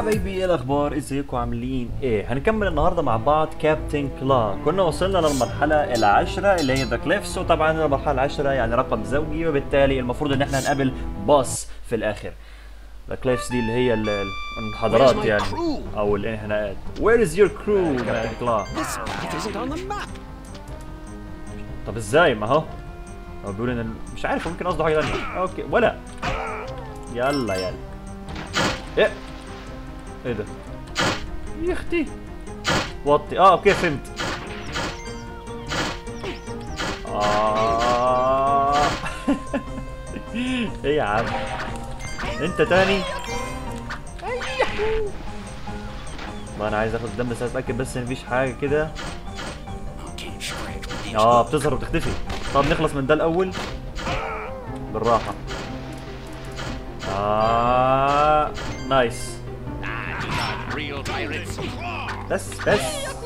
حبايبي ايه الاخبار ازيكم عاملين ايه هنكمل النهارده مع بعض كابتن كلا كنا وصلنا للمرحله العاشره اللي هي ذا كليفس وطبعا المرحله العاشره يعني رقم زوجي وبالتالي المفروض ان احنا هنقابل باص في الاخر ذا كليفس دي اللي هي ال- المنحدرات Where's my يعني crew? او الانحناءات Where is your crew كابتن كلا This path isn't on the map. طب ازاي ما هو هو بيقول ان مش عارف ممكن قصده حاجه ثانيه اوكي ولا يلا يلا ايه ايه ده يا اختي وطي اه اوكي فهمت آه. ايه يا عم انت تاني ما انا عايز اخد دم بس اتاكد بس ان مفيش حاجه كده Can't scratch with these اه بتظهر وبتختفي طب نخلص من ده الاول بالراحه اه نايس real pirates. بس بس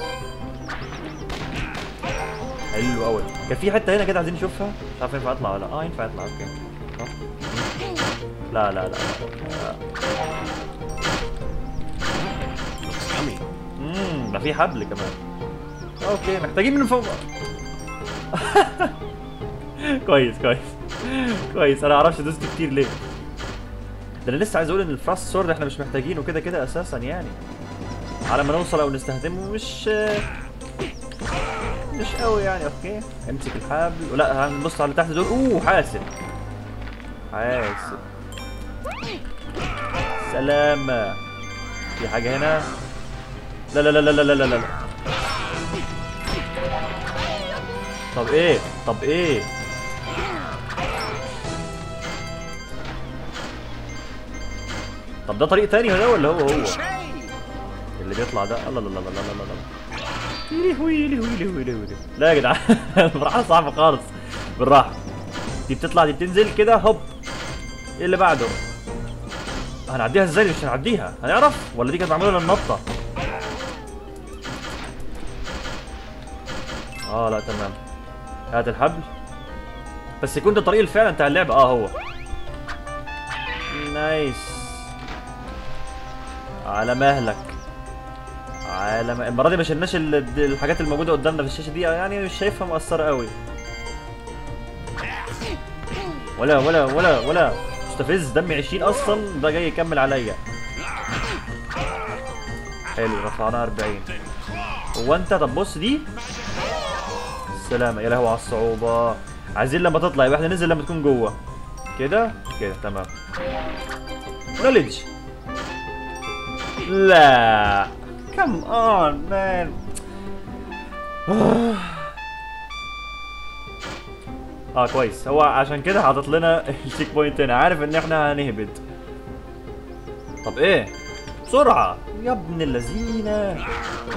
حلو قوي كان في حته هنا كده عايزين نشوفها مش عارف ينفع اطلع ولا لا اه ينفع اطلع اوكي صح؟ لا لا لا, لا. Looks yummy. امم ده في حبل كمان اوكي محتاجين من فوق كويس كويس كويس انا معرفش دوست كتير ليه ده انا لسه عايز اقول ان الفراست سورد احنا مش محتاجينه كده كده اساسا يعني على ما نوصل او نستخدمه مش مش قوي يعني اوكي امسك الحبل ولا هنبص على اللي تحت دول اوه حاسب حاسب سلامة في حاجة هنا لا لا لا لا لا لا لا لا طب ايه طب ايه طب ده طريق تاني ده ولا هو هو اللي بيطلع ده الله لا لا لا لا لا لا يلهوي يلهوي يلهوي يلهوي لا يا جدعان المرحلة صعبة خالص بالراحة دي بتطلع دي بتنزل كده هوب ايه اللي بعده هنعديها ازاي مش هنعديها هنعرف ولا دي كانت معمولة للنطة اه لا تمام هات الحبل بس يكون ده الطريق الفعلا بتاع اللعبة اه هو نايس على مهلك على ما... المرة دي ما شلناش ال- الحاجات الموجودة قدامنا في الشاشة دي يعني مش شايفها مؤثرة قوي ولا ولا ولا ولا مستفز دمي 20 اصلا ده جاي يكمل عليا حلو رفعناها 40 هو انت طب بص دي السلامة يا لهوي على الصعوبة عايزين لما تطلع يبقى احنا ننزل لما تكون جوه كده كده تمام نولج لا كم اون مان اه كويس هو عشان كده حاطط لنا التشيك بوينت هنا عارف ان احنا هنهبط طب ايه بسرعة يا ابن اللذينة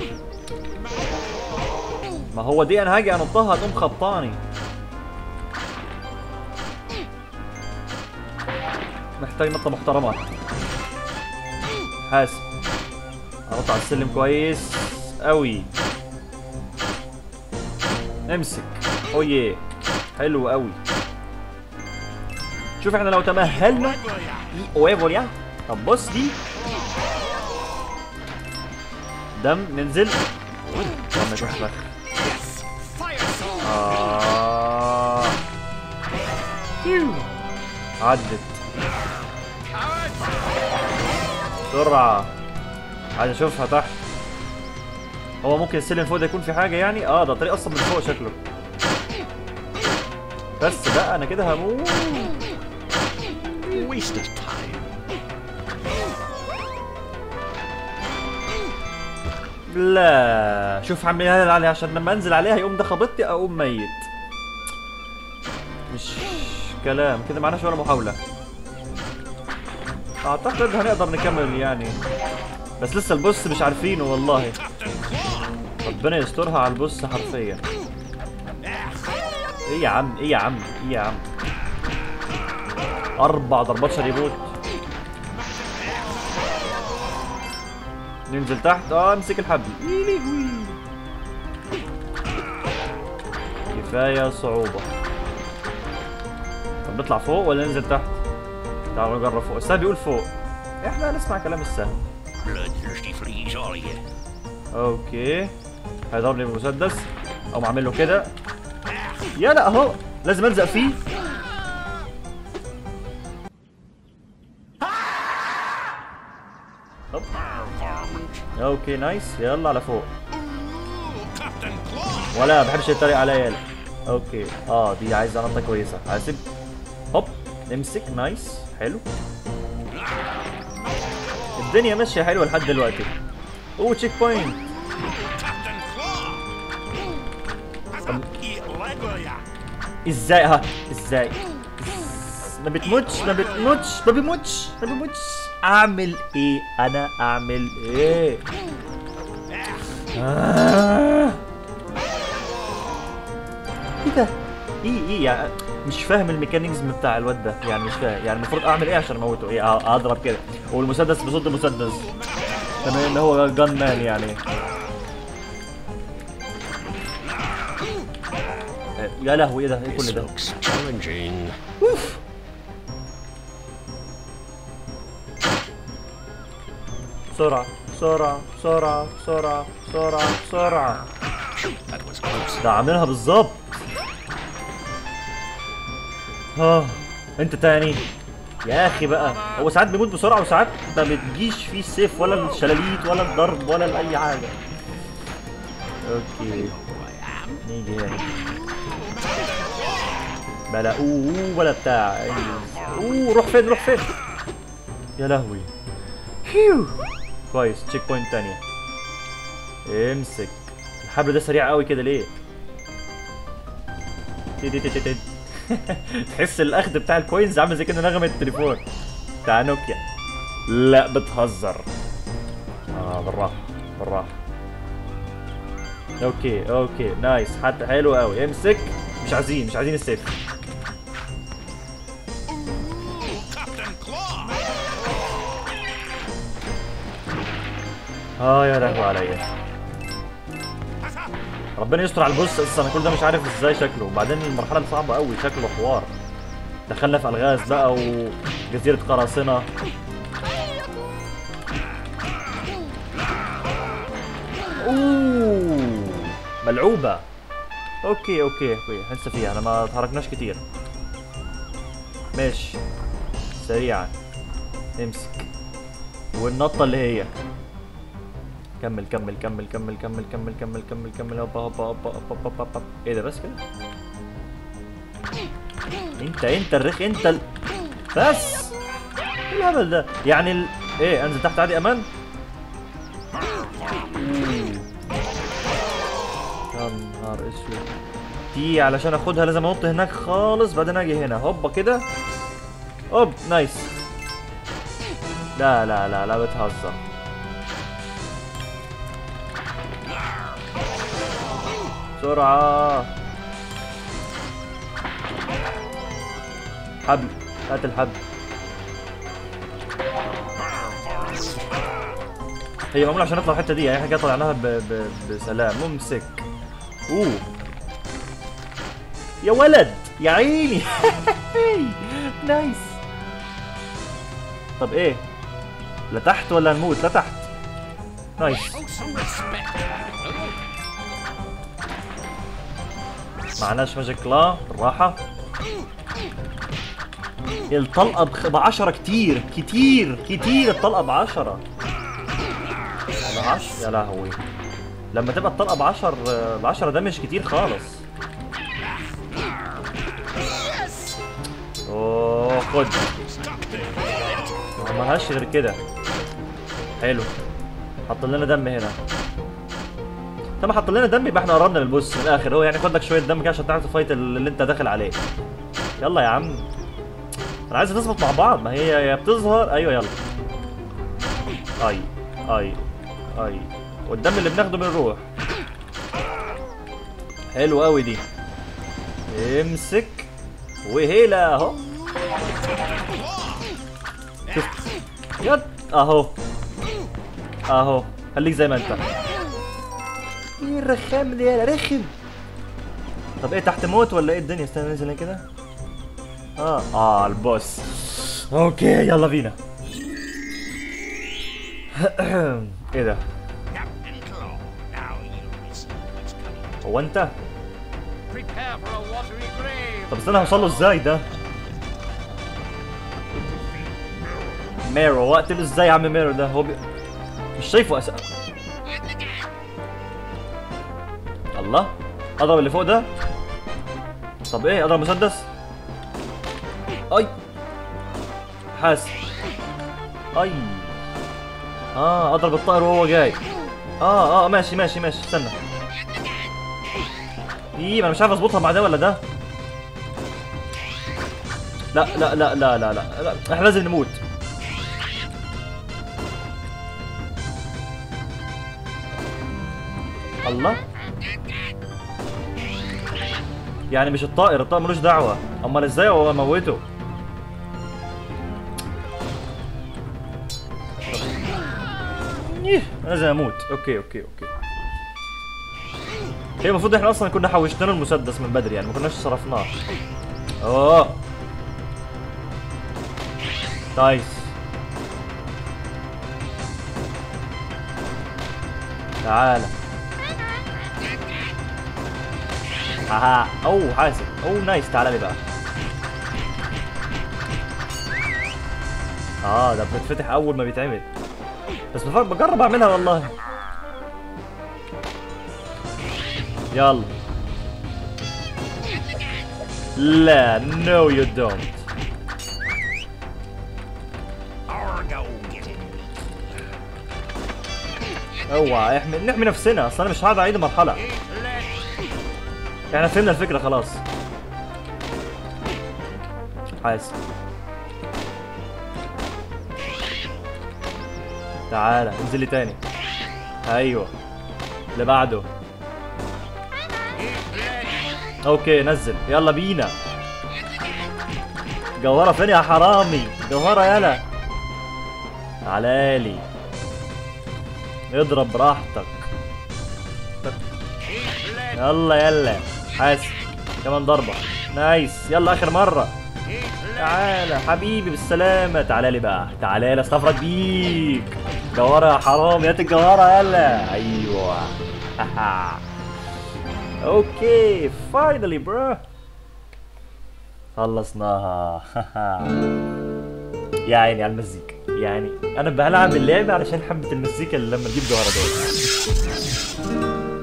ما هو دي انا هاجي انطها تقوم خبطاني محتاج نطة محترمة حاسب انط على السلم كويس قوي امسك اويه حلو قوي شوف احنا لو تمهلنا اويه يا طب بص دي دم ننزل دم تحفخ Fire soul. آه. فيو. عدت Cowards. بسرعة عايز اشوفها تحت هو ممكن السلم فوق ده يكون في حاجة يعني اه ده طريق اصلا من فوق شكله بس بقى انا كده هموت Waste of time. لا شوف عمال عليها عشان لما انزل عليها يقوم ده خبطتي اقوم ميت مش كلام كده معناش ولا محاولة اعتقد هنقدر نكمل يعني بس لسه البوس مش عارفينه والله ربنا يسترها على البوس حرفيا ايه يا عم ايه يا عم ايه يا عم اربع ضربات عشان يموت ننزل تحت اه امسك الحبل يلهوي. كفايه صعوبه طب نطلع فوق ولا ننزل تحت تعالوا نجرب فوق السهم بيقول فوق احنا هنسمع كلام السهم Bloodthirsty fleas, all of you. اوكي هيضربني بالمسدس او اعمل له كده يا لا اهو لازم الزق فيه هوب. اوكي نايس يلا على فوق Captain Claw! ولا ما بحبش يتريق عليا يلا اوكي اه دي عايزه نطه كويسه حاسب هوب نمسك نايس حلو الدنيا ماشيه حلوه لحد دلوقتي اوه تشيك بوينت Captain Claw! Eat leg of ya! ازاي ها ازاي ما بتموتش ما بتموتش ما بيموتش ما بيموتش اعمل ايه انا اعمل ايه آه. ايه ده ايه ايه يعني مش فاهم الميكانيزم بتاع الواد ده يعني مش فاهم يعني المفروض اعمل ايه عشان اموته ايه أ- اضرب كده والمسدس بصد المسدس كمان ان هو جان مان يعني آه، يا لهوي ايه ده ايه كل This ده looks challenging. بسرعة بسرعة بسرعة بسرعة بسرعة بسرعة That was close. ده عاملها بالظبط اه انت تاني يا اخي بقى هو ساعات بيموت بسرعة وساعات ما بتجيش فيه السيف ولا الشلاليت ولا الضرب ولا اي حاجة اوكي نيجي هنا بلا اوه أوه، ولا بتاع اوه روح فين روح فين يا لهوي هيو كويس تشيك بوينت تانية امسك الحبل ده سريع قوي كده ليه تي- تي- تي- تي- تي. تحس الاخذ بتاع الكوينز عامل زي كده نغمة التليفون بتاع نوكيا لا بتهزر اه بالراحة بالراحة اوكي اوكي نايس حتى حلو قوي امسك مش عايزين مش عايزين السيف Captain Claw! اه يا لهوي عليا ربنا يستر على البوس اصلا انا كل ده مش عارف ازاي شكله وبعدين المرحله دي صعبه قوي شكله حوار دخلنا في الغاز بقى وجزيره قراصنه اوه ملعوبه اوكي اوكي اوكي لسه فيها انا ما اتحركناش كتير ماشي سريعا امسك والنطه اللي هي كمل كمل كمل كمل كمل كمل كمل كمل كمل هوبا هوبا هوبا هوبا هوبا هوبا هوبا. ايه ده بس كده انت انت الرخ انت ال... بس ايه الهبل ده يعني ال... ايه انزل تحت عادي امان يا نهار اسود دي علشان اخدها لازم انط هناك خالص بعدين اجي هنا هوبا كده هوب نايس لا لا لا لا بتهزر بسرعة حبل هات الحبل هي معمولة عشان نطلع الحتة دي يعني احنا كده طلعناها ب... ب... بسلام ممسك اوه يا ولد يا عيني نايس طب ايه لتحت ولا نموت لتحت نايس Show some respect. معناش ماجيك لا بالراحة الطلقة بخ... بعشرة كتير كتير كتير الطلقة بعشرة بعش... يا لهوي لما تبقى الطلقة بعشر بعشرة ده مش كتير خالص اوه خد ما عملهاش غير كده حلو حط لنا دم هنا طب حط لنا دم يبقى احنا قربنا للبوس من الاخر هو يعني خد لك شويه دم كده عشان تعرف تفايت اللي انت داخل عليه يلا يا عم انا عايز تظبط مع بعض ما هي يا بتظهر ايوه يلا اي اي اي والدم اللي بناخده بنروح حلو قوي دي امسك وهيلا اهو شوف يد اهو اهو خليك زي ما انت ايه الرخام ده يا رخم طب ايه تحت موت ولا ايه الدنيا استنى ننزل هنا كده اه اه البوس اوكي يلا بينا ايه ده Captain Claw, now you receive what's coming. هو انت Prepare for a watery grave. طب استنى هوصل له ازاي ده ميرو وقتل ازاي يا عم ميرو ده هو بي... مش شايفه أس... الله اضرب اللي فوق ده طب ايه اضرب مسدس اي حاسب اي اه اضرب الطائر وهو جاي اه اه ماشي ماشي ماشي استنى ايه انا مش عارف اظبطها مع ده ولا ده لا لا لا لا لا لا, لا. احنا لازم نموت الله يعني مش الطائر الطائر ملوش دعوة امال ازاي هو موته إيه، انا لازم اموت اوكي اوكي اوكي هي المفروض احنا اصلا كنا حوشنا له المسدس من بدري يعني ما كناش صرفناه اوه نايس تعال اها اوه حاسب اوه نايس تعال لي بقى اه ده بتتفتح اول ما بيتعمل بس بفكر بجرب اعملها والله يلا لا نو يو دونت Argo, get in. اوعى احمي نحمي نفسنا اصل انا مش هقعد اعيد مرحله احنا فهمنا الفكره خلاص حاسب تعالى انزل لي تاني ايوه اللي بعده اوكي نزل يلا بينا جوهره فين يا حرامي جوهره يلا تعالالي اضرب براحتك يلا يلا حاسب كمان ضربة نايس يلا اخر مرة تعالى حبيبي بالسلامة تعالى لي بقى تعالى لي استفرد بيك جوهرة يا حرام هات الجوهرة يلا ايوه اوكي فاينلي برو خلصناها يا عيني على المزيكا يعني انا بلعب اللعبة علشان حبة المزيكا اللي لما تجيب جوهرة دول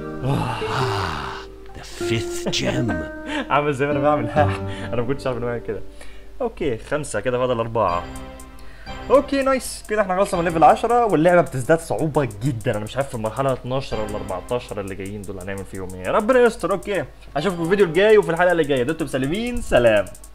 The fifth gem. عامل زي ما انا بعمل انا ما كنتش عارف انه يعمل كده اوكي خمسة كده فاضل أربعة اوكي نايس كده احنا خلصنا من ليفل 10 واللعبة بتزداد صعوبة جدا انا مش عارف في المرحلة 12 ولا 14 اللي جايين دول هنعمل فيهم ايه ربنا يستر اوكي اشوفكم في الفيديو الجاي وفي الحلقة اللي جاية دمتم سالمين سلام